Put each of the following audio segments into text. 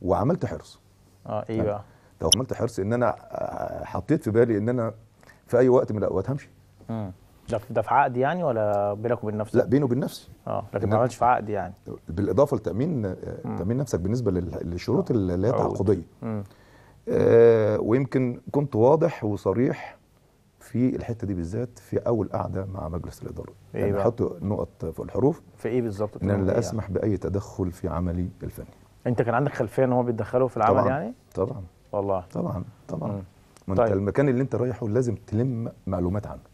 وعملت حرص اه ايه بقى لو عملت حرص ان انا آه، حطيت في بالي ان انا في اي وقت من الاوقات همشي مم. ده في- ده في عقد يعني ولا بينك وبين نفسك لا بيني وبين نفسي اه لكن إن- ما عملتش في عقد يعني بالاضافه لتامين آه، تامين نفسك بالنسبه لل- للشروط اللي هي عقود. التعاقديه مم. آه، ويمكن كنت واضح وصريح في الحته دي بالذات في اول قعده مع مجلس الاداره إيه يعني بقى؟ احط نقط في الحروف في ايه بالظبط ان انا بتعمل لا إيه اسمح باي تدخل في عملي الفني يعني؟ انت كان عندك خلفيه ان هو بيتدخلوا في العمل طبعا يعني طبعا والله طبعا طبعا مم. ما انت طيب. المكان اللي انت رايحه لازم تلم معلومات عنه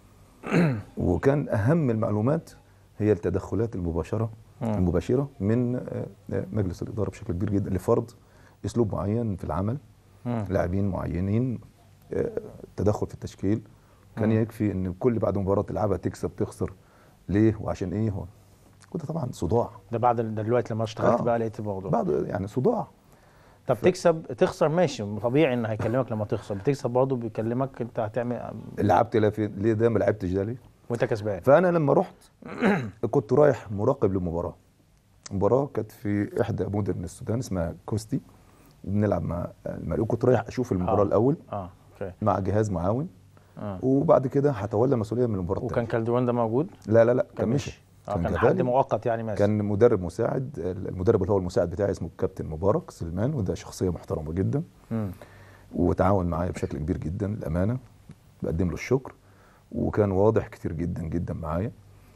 وكان اهم المعلومات هي التدخلات المباشره مم. المباشره من آه، آه، مجلس الاداره بشكل كبير جدا لفرض اسلوب معين في العمل مم. لاعبين معينين آه، تدخل في التشكيل كان مم. يكفي ان كل بعد مباراه تلعبها تكسب تخسر ليه وعشان ايه هو كده طبعا صداع ده بعد ده دلوقتي لما اشتغلت آه. بقى لقيت الموضوع بعد يعني صداع طب تكسب تخسر ماشي طبيعي ان هيكلمك لما تخسر بتكسب برضه بيكلمك انت هتعمل لعبت لا في ليه ده ما لعبتش ده ليه وانت كسبان فانا لما رحت كنت رايح مراقب لمباراه مباراه كانت في احدى مدن السودان اسمها كوستي بنلعب مع المريء كنت رايح اشوف المباراه آه. الاول اه اوكي مع جهاز معاون اه وبعد كده هتولى مسؤوليه من المباراه وكان التانية. كالدرون ده موجود لا لا لا كان مشي اه كان جابالي. حد مؤقت يعني ماشي كان مدرب مساعد المدرب اللي هو المساعد بتاعي اسمه الكابتن مبارك سلمان وده شخصيه محترمه جدا مم. وتعاون معايا بشكل كبير جدا الامانه بقدم له الشكر وكان واضح كتير جدا جدا معايا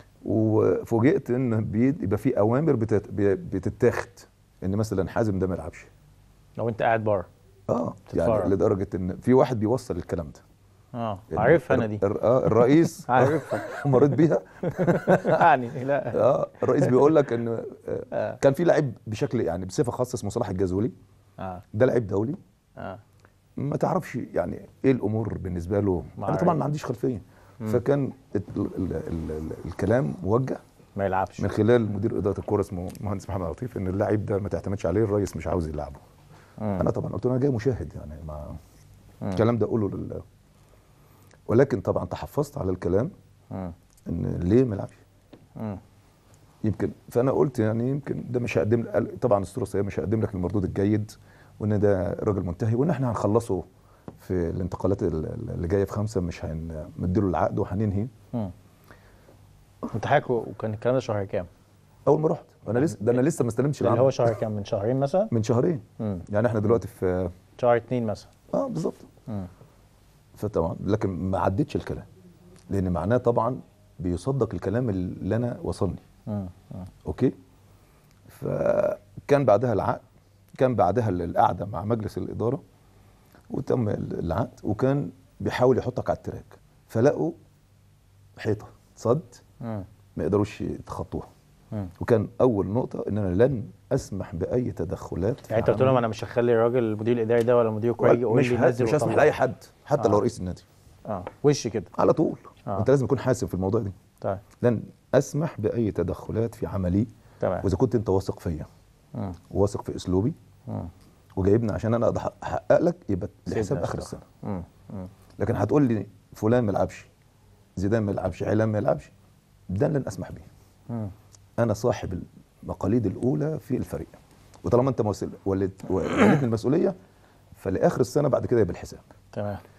وفوجئت ان بي- يبقى في اوامر بتت- بتتاخد ان مثلا حازم ده ما يلعبش لو انت قاعد بره اه تتفرج. يعني لدرجه ان في واحد بيوصل الكلام ده اه إن عارفها انا الر- دي الر- اه الرئيس عارفها مريت بيها يعني لا اه الرئيس بيقول لك ان آه، آه. كان في لعيب بشكل يعني بصفه خاصه اسمه صلاح الجازولي اه ده لعيب دولي اه ما تعرفش يعني ايه الامور بالنسبه له ما انا طبعا عارف. ما عنديش خلفيه فكان ال ال ال ال الكلام موجه ما يلعبش من خلال مدير اداره الكوره اسمه مهندس محمد لطيف ان اللاعب ده ما تعتمدش عليه الرئيس مش عاوز يلعبه مم. انا طبعا قلت له انا جاي مشاهد يعني مع مم. الكلام ده اقوله لل ولكن طبعا تحفظت على الكلام مم. ان ليه ما يلعبش مم. يمكن فانا قلت يعني يمكن ده مش هقدم قال- طبعا الصوره السيئه مش هقدم لك المردود الجيد وان ده راجل منتهي وان احنا هنخلصه في الانتقالات ال- ال- اللي جايه في خمسه مش هنديله العقد وهننهي مم. انت حضرتك وكان الكلام ده شهر كام؟ اول ما رحت انا لسه ده انا لسه ما استلمتش اللي هو العقد شهر كام من شهرين مثلا؟ من شهرين مم. يعني احنا دلوقتي في شهر اتنين مثلا اه بالظبط مم. فطبعا لكن ما عدتش الكلام لان معناه طبعا بيصدق الكلام اللي انا وصلني مم. مم. اوكي فكان بعدها العقد كان بعدها القعده مع مجلس الاداره وتم العقد وكان بيحاول يحطك على التراك فلقوا حيطه صد مم. ما يقدروش يتخطوها مم. وكان اول نقطه ان انا لن اسمح باي تدخلات في يعني انت قلت لهم عمل- انا مش هخلي الراجل المدير الاداري ده ولا مدير الكوره يجي يقول مش لي ه- نزل مش هسمح وطلع. لاي حد حتى آه. لو رئيس النادي اه وش كده على طول آه. انت لازم تكون حاسم في الموضوع ده طيب لن اسمح باي تدخلات في عملي تمام واذا كنت انت واثق فيا مم. واثق في اسلوبي مم. وجايبني عشان انا اقدر احقق لك يبقى لحساب سيبنا اخر أشتغل. السنه مم. مم. لكن هتقول لي فلان ما يلعبش زيدان ما يلعبش علان ما يلعبش ده لن اسمح به مم. انا صاحب المقاليد الاولى في الفريق وطالما انت موسل- وليت وليتني المسؤوليه فلاخر السنه بعد كده يبقى الحساب تمام